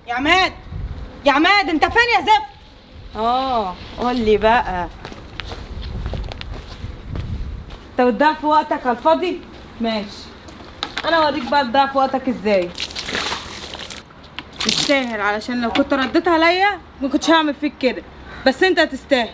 يا عماد يا عماد انت فين يا زفت اه قول لي بقى انت بتضيع في وقتك على الفاضي ماشي انا اوريك بقى تضيع في وقتك ازاي تستاهل علشان لو كنت رديت عليا ما كنتش هعمل فيك كده بس انت تستاهل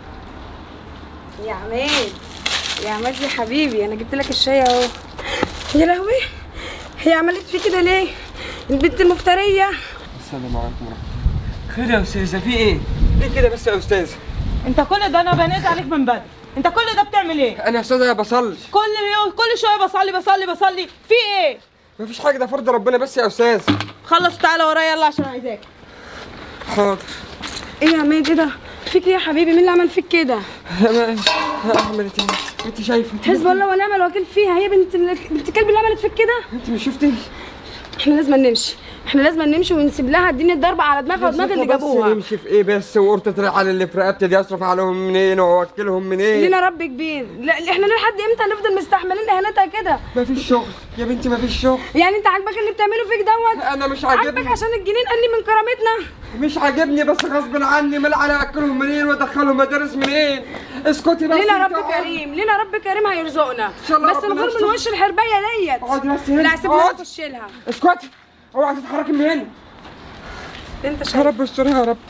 يا عماد يا عماد يا حبيبي انا جبت لك الشاي اهو يا لهوي هي عملت في كده ليه البنت المفتريه السلام عليكم ورحمة الله خير يا أستاذة في إيه؟ ليه كده بس يا أستاذ؟ انت كل ده انا بنيت عليك من بدري انت كل ده بتعمل ايه أنا يا أستاذة بصلي كل يوم كل شويه بصلي بصلي بصلي في ايه مفيش حاجة ده فرض ربنا بس يا أستاذ خلص تعالى ورايا يلا عشان عايزاك حاضر ايه يا عماد ايه ده فيك ايه يا حبيبي مين اللي عمل فيك كده عملت إيه؟ أنت شايفة حزب الله ونعم الوكيل فيها هي بنت ال- بنت الكلب اللي عملت فيك كده أنت مش شفتي؟ احنا لازم نمشي احنا لازم نمشي ونسيب لها الدنيا الضربه على دماغها ودماغ اللي بس جابوها نمشي في إيه بس وقرطة الرحل اللي في رقبتي دي أصرف عليهم منين وأوكلهم منين؟ لينا رب كبير لا احنا لحد امتى هنفضل مستحملين اهانتها كده مفيش شغل يا بنتي مفيش شغل يعني انت عاجبك اللي بتعمله فيك دوت أنا مش عاجبك عاجبني عشان الجنين قال لي من كرامتنا مش عاجبني بس غصب عني مال على أكلهم منين وأدخلهم مدارس منين؟ اسكتي بس لينا أنت رب اقعدي. كريم لينا رب كريم هيرزقنا شاء الله بس ربنا نغور من يستر. وش الحربايه ديت اقعدي بس هنا لا سيبنا اقعدي. نخش لها اسكتي اوعي تتحركي من هنا انت يا شايف رب استرها يا رب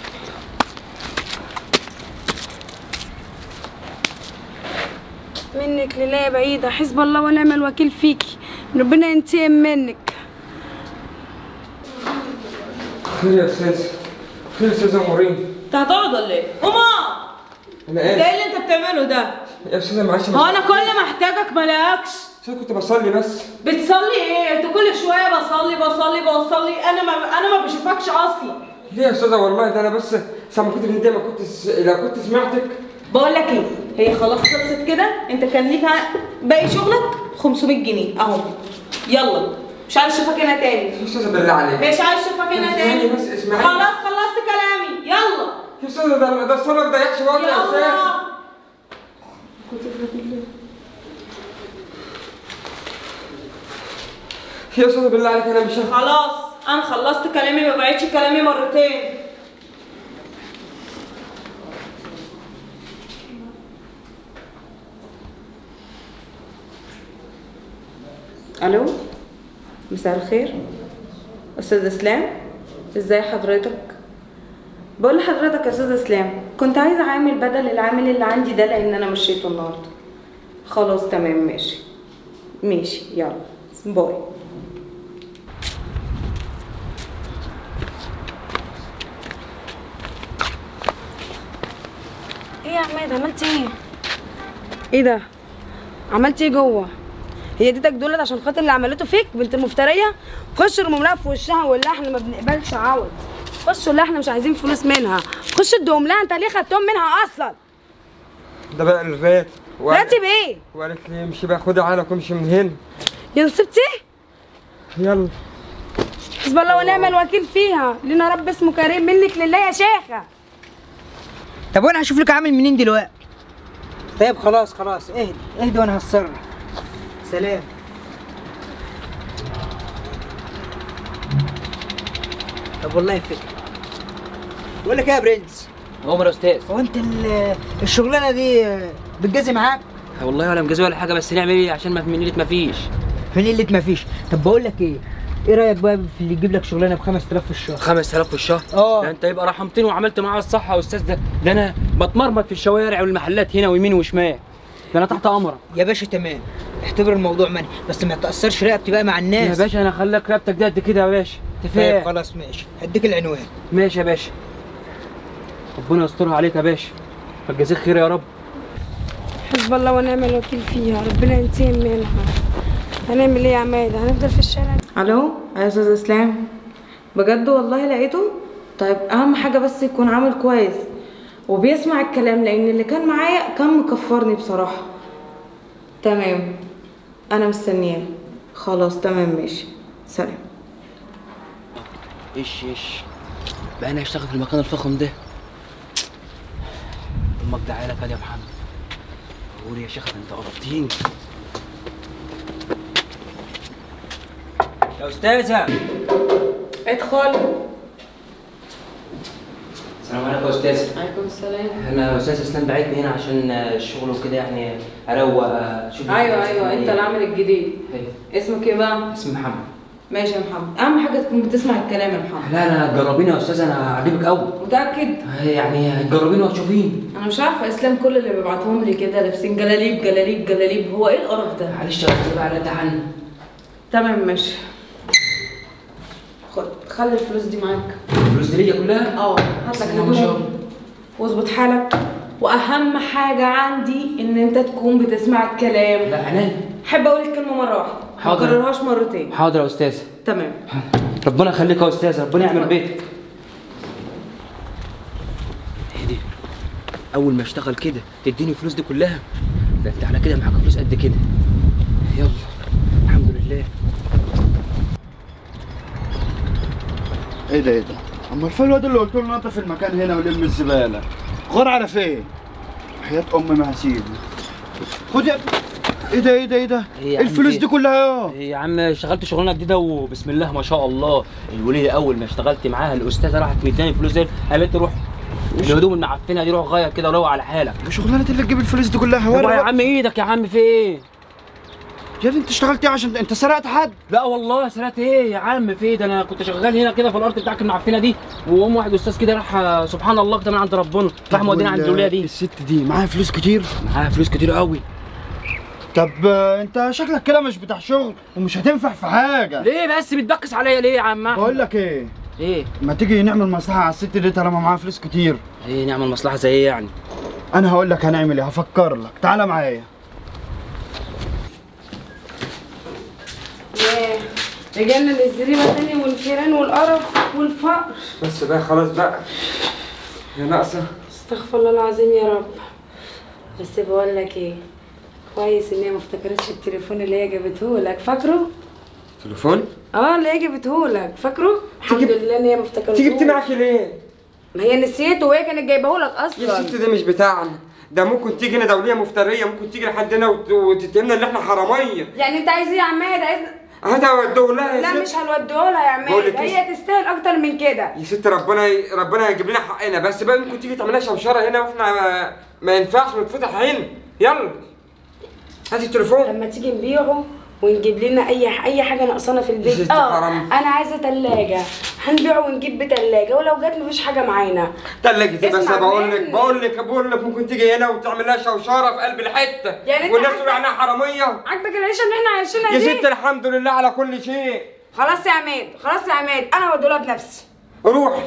منك لله بعيده حسب الله ونعم الوكيل فيكي ربنا ينتقم منك خير يا استاذ خير يا استاذ مورين انت هتقعد ولا ايه قوما انا ده اسف ايه اللي انت بتعمله ده يا استاذ معلش هو انا كل ما احتاجك ما الاقيكش بس كنت بصلي بس بتصلي ايه انت كل شويه بصلي بصلي بصلي انا ما انا ما بشوفكش اصلا ليه يا استاذه والله ده انا بس سامع كنت انت ما كنت س... لو كنت سمعتك بقول لك ايه هي خلاص خلصت كده انت كان ليك ع- باقي شغلك 500 جنيه اهو يلا مش عايز اشوفك هنا تاني يا استاذه بالله عليك مش عايز اشوفك هنا اسمعيني تاني بس، اسمعيني. خلاص خلصت كلامي يلا يا استاذه ده ده الصلاه ما ضيعش وقت يا استاذ يلا يا استاذه بالله عليك انا مش ه- خلاص انا خلصت كلامي ما بعيدش كلامي مرتين الو مساء الخير استاذ اسلام ازاي حضرتك بقول لحضرتك يا استاذ اسلام كنت عايزه عامل بدل العامل اللي عندي ده لان انا مشيته النهارده خلاص تمام ماشي ماشي يلا باي ايه يا عماد عملت ايه ايه ده عملت ايه جوه هي اديتك دولت عشان خاطر اللي عملته فيك بنت المفتريه خش ارموا لها في وشها وقول لها احنا ما بنقبلش عوض خش قول لها احنا مش عايزين فلوس منها خش ادهم لها انت ليه خدتهم منها اصلا ده بقى الرات راتب ايه وقالت لي امشي بقى خدي عقلك وامشي من هنا يا نسيبتي يلا حسب الله ونعم الوكيل فيها لينا رب اسمه كريم منك لله يا شيخه طب وانا هشوف لك عامل منين دلوقتي طيب خلاص خلاص اهدي اهدي وانا هتصرف سلام طب والله فكرة بقول لك ايه يا برنس عمر يا استاذ هو انت ال- الشغلانه دي بتجازي معاك والله ولا مجازي ولا حاجه بس نعمل ايه عشان ما من قله ما فيش من قله ما فيش طب بقول لك ايه ايه رايك بقى في اللي يجيب لك شغلانه ب 5000 في الشهر 5000 في الشهر اه. ده انت يبقى رحمتني وعملت معاه الصح يا استاذ ده ده انا بتمرمط في الشوارع والمحلات هنا ويمين وشمال ده انا تحت امرك يا باشا تمام اعتبر الموضوع مني بس ما تاثرش رقبتي بقى مع يا الناس باشا انا خلاك رقبتك دي قد كده يا باشا انت طيب فاهم خلاص ماشي هديك العنوان ماشي يا باشا ربنا يسترها عليك يا باشا فالجزاك خير يا رب حسب الله ونعم الوكيل فيها ربنا ينتقم منها هنعمل ايه يا عماد هنفضل في الشارع الو يا استاذ اسلام بجد والله لقيته طيب اهم حاجه بس يكون عامل كويس وبيسمع الكلام لان اللي كان معايا كان مكفرني بصراحه تمام انا مستنياه خلاص تمام ماشي سلام ايش ايش بقى انا اشتغل في المكان الفخم ده امك دعالك يا محمد قول يا شيخ انت قرفتيني يا استاذه ادخل السلام عليكم يا استاذ عليكم السلام انا استاذ اسلام بعتني هنا عشان الشغل وكده يعني اروق اشوف ايوه ايوه انت العامل الجديد أيوة. اسمك ايه بقى اسمي محمد ماشي يا محمد اهم حاجه تكون بتسمع الكلام يا محمد لا لا جربيني يا استاذ انا عاجبك قوي متاكد يعني جربيني وهتشوفيني انا مش عارفه اسلام كل اللي بيبعتهم لي كده لابسين جلاليب جلاليب جلاليب هو ايه القرف ده معلش يا استاذ بقى لا تحن تمام ماشي خد خلي الفلوس دي معاك الفلوس دي ليا كلها اه هات لك بسم الله ما شاء هدوم الله. واظبط حالك واهم حاجه عندي ان انت تكون بتسمع الكلام لا عينيا احب اقول الكلمه مره واحده ما حاضر. اكررهاش مرتين حاضر يا استاذ تمام ربنا يخليك يا استاذ ربنا يعمل بيتك ايه دي اول ما اشتغل كده تديني الفلوس دي كلها ده انت على كده معاك فلوس قد كده يلا الحمد لله ايه ده ايه ده؟ امال فين الواد اللي قلت له نظف المكان هنا ولم الزباله؟ غار على فين؟ حياة امي ما هسيبه. خد يا ايه ده ايه ده ايه ده؟ إيه يا ايه عم الفلوس إيه؟ دي كلها يا إيه يا عم اشتغلت شغلانه جديده وبسم الله ما شاء الله الوليه اول ما اشتغلت معاها الاستاذه راحت مداني فلوس زي قالت لي روح الهدوم المعفنه دي روح غير كده وروق على حالك شغلانه اللي تجيب الفلوس دي كلها هو ورا يا عم ايدك يا عم في ايه يا ابني انت اشتغلت ايه عشان انت سرقت حد؟ لا والله سرقت ايه يا عم في ايه ده انا كنت شغال هنا كده في الارض بتاعك المعفنه دي وقام واحد استاذ كده راح سبحان الله كده من عند ربنا راح مودينا عند وال- الوليه دي الست دي معاها فلوس كتير معاها فلوس كتير قوي طب آه، انت شكلك كده مش بتاع شغل ومش هتنفع في حاجه ليه بس بتبكس عليا ليه يا عم أحمد؟ بقول لك ايه ايه ما تيجي نعمل مصلحه على الست دي طالما معاها فلوس كتير ايه نعمل مصلحه زي ايه يعني انا هقول لك هنعمل ايه هفكر لك تعالى معايا ياه رجعنا للزريبه تاني والفيران والقرف والفقر بس بقى خلاص بقى يا ناقصه استغفر الله العظيم يا رب بس بقول لك ايه كويس ان هي ما افتكرتش التليفون اللي هي جابته لك فاكره تليفون اه اللي هي جابته لك فاكره الحمد جبت- لله ان هي ما افتكرتوش انت جبتي معاكي ليه؟ ما هي نسيته وهي كانت جايبه لك يا اصلا ست ده مش بتاعنا ده ممكن تيجي هنا دوليه مفتريه ممكن تيجي لحد هنا وت- وتتهمنا ان احنا حراميه يعني انت عايز ايه يا عماد عايز هذا ودوه لها يا لا ست مش هنوديه لها يا بقول عماد لك هي تستاهل اكتر من كده يا ست ربنا ي... ربنا يجيب لنا حقنا بس بقى ممكن تيجي تعملها شوشره هنا واحنا ما, ما ينفعش نتفتح هنا يلا هاتي التليفون لما تيجي نبيعه ونجيب لنا اي اي حاجه ناقصانا في البيت ست اه حرام. انا عايزه ثلاجه هنبيعه ونجيب بثلاجه ولو جت مفيش حاجه معانا تلاجتي بس اسمع بقول لك مني. بقول لك بقول لك ممكن تيجي هنا وتعمل لها شوشره في قلب الحته يعني انت والناس عاجبك- تقول عنها حراميه عاجبك العيشه اللي احنا عايشينها يا دي ست الحمد لله على كل شيء خلاص يا عماد خلاص يا عماد انا هودولها بنفسي روح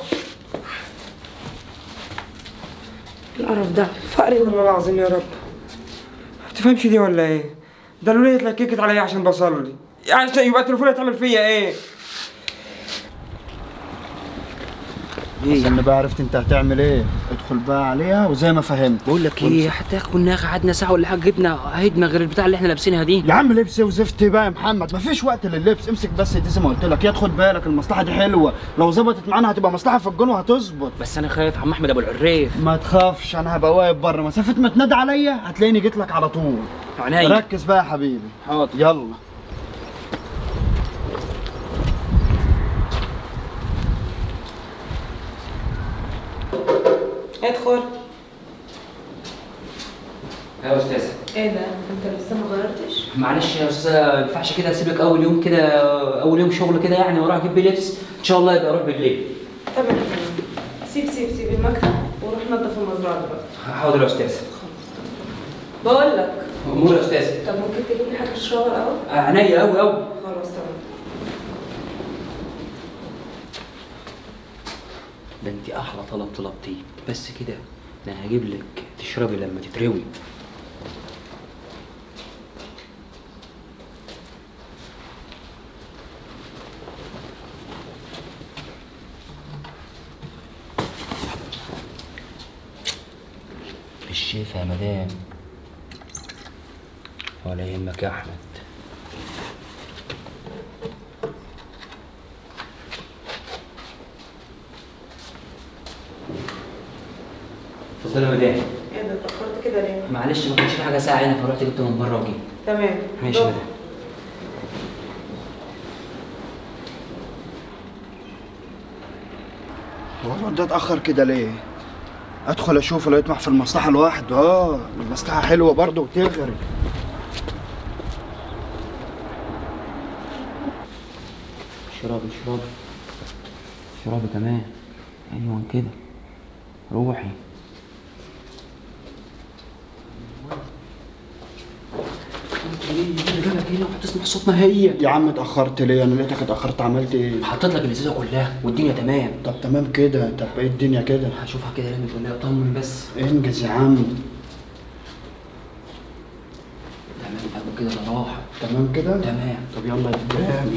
القرف ده فقر والله العظيم يا رب تفهمش دي ولا ايه ده الولية اتلككت عليا عشان بصلي يعني عشان يبقى تليفونها تعمل فيا ايه استنى بقى عرفت انت هتعمل ايه ادخل بقى عليها وزي ما فهمت بقول لك ايه حتى كنا قعدنا ساعه ولا حاجه جبنا هدمه غير البتاع اللي احنا لابسينها دي يا عم لبس وزفت بقى يا محمد مفيش وقت لللبس امسك بس دي زي ما قلت لك يا خد بالك المصلحه دي حلوه لو ظبطت معانا هتبقى مصلحه في الجون وهتظبط بس انا خايف عم احمد ابو العريف ما تخافش انا هبقى واقف بره مسافه ما تنادي عليا هتلاقيني جيت لك على طول عينيا ركز بقى يا حبيبي حاضر يلا ادخل يا استاذ ايه ده انت لسه ما غيرتش معلش يا استاذه ما ينفعش كده اسيبك اول يوم كده اول يوم شغل كده يعني واروح اجيب بيه لبس ان شاء الله يبقى اروح بالليل تمام سيب سيب سيب المكتب وروح نظف المزرعه دلوقتي حاضر يا استاذ بقول لك امور يا استاذ طب ممكن تجيب لي حاجه تشربها الاول عينيا قوي قوي خلاص تمام ده انت احلى طلب طلبتيه بس كده ده انا هجيب لك تشربي لما تتروي بالشفا يا مدام ولا يهمك يا احمد اتفضلي يا مدام ايه ده اتاخرت كده ليه معلش ما كانش في حاجه ساعه هنا فرحت جبته من بره وجيت تمام ماشي يا روح. مدام هو الواد ده اتاخر كده ليه ادخل اشوف لو يطمح في المصلحه لوحده اه المصلحه حلوه برضه وتغري اشربي اشربي اشربي كمان ايوه كده روحي رجالك هنا وهتسمع صوتنا هي يا عم اتاخرت ليه انا لقيتك اتاخرت عملت ايه حطيت لك الازازه كلها والدنيا تمام طب تمام كده طب ايه الدنيا كده هشوفها كده لما تقول لها طمن بس انجز يا عم تمام قبل كده انا راحه تمام كده تمام طب يلا يا قدامي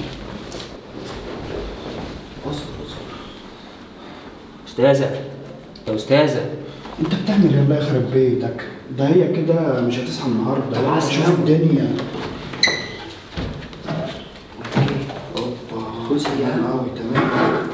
اصبر اصبر استاذه يا استاذه انت بتعمل ايه الله يخرب بيتك ده هي كده مش هتصحى النهارده طب يلا عسل. شوف الدنيا خش يا عم قوي تمام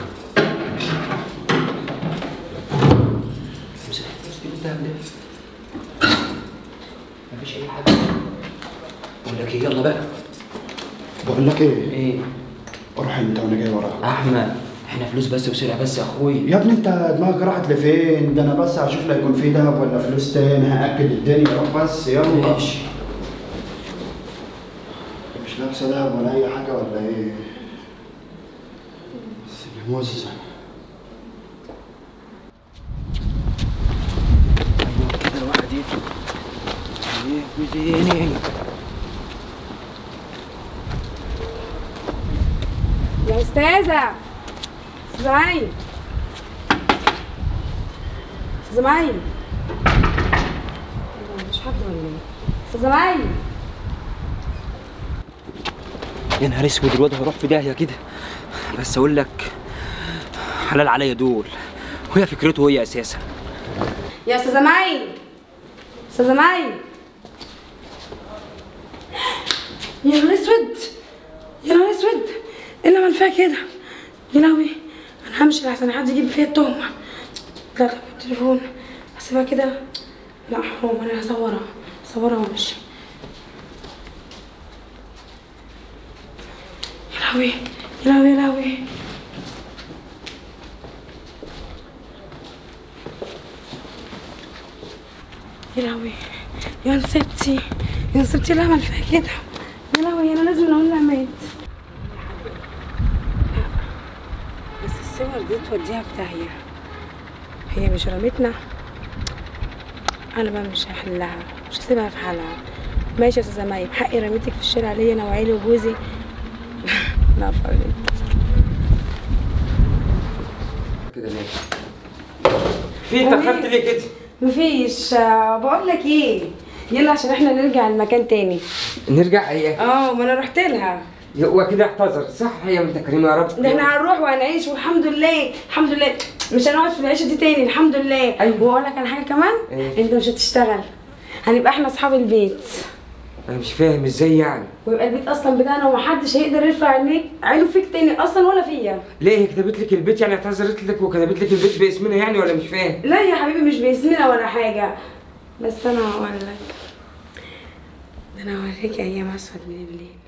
امسك امسك البتاع ده مفيش اي حاجه بقول لك ايه يلا بقى بقول لك ايه ايه روح انت وانا جاي وراك احمد احنا فلوس بس وسرقه بس يا اخوي يا ابني انت دماغك راحت لفين ده انا بس هشوف لك يكون في دهب ولا فلوس تاني هاكد الدنيا روح بس يلا ماشي مش لابسه دهب ولا اي حاجه ولا ايه بس الموزة ايوه كده الواحد يفهم ايه وديني يا استاذه استاذه معين استاذه معين مش حد ولا ايه استاذه معين يا نهار اسود الواد هيروح في داهيه كده بس اقول لك حلال عليا دول وهي فكرته هي اساسا يا استاذه معين استاذه معين يا نهار اسود يا نهار اسود ايه اللي عمل فيها كده يا لهوي انا همشي لحسن حد يجيب فيها التهمه لا لا التليفون هسيبها كده لا حرام انا هصورها هصورها وامشي يا لهوي يا لهوي يا لهوي يا لهوي يا نسيبتي يا نسيبتي اللي عمل فيها كده يا لهوي انا لازم اقول لها مات بس الصور دي توديها في داهيه هي مش رمتنا انا بقى مش هحلها مش هسيبها في حالها ماشي يا استاذه مي بحقي رميتك في الشارع ليا انا وعيلي وجوزي لا فرق كده ماشي في انت خدت ليه كده مفيش آه، بقول لك ايه يلا عشان احنا نرجع المكان تاني نرجع ايه اه ما انا رحت لها هو كده اعتذر صح هي انت كريم يا رب ده احنا هنروح وهنعيش والحمد لله الحمد لله مش هنقعد في العيشه دي تاني الحمد لله أيوة. واقول لك على حاجه كمان إيه؟ انت مش هتشتغل هنبقى احنا اصحاب البيت انا مش فاهم ازاي يعني ويبقى البيت اصلا بتاعنا ومحدش هيقدر يرفع عينيك عينه فيك تاني اصلا ولا فيا ليه هي كتبت لك البيت يعني اعتذرت لك وكتبت لك البيت باسمنا يعني ولا مش فاهم لا يا حبيبي مش باسمنا ولا حاجه بس انا هقول لك ده انا هوريك ايام اسود من الليل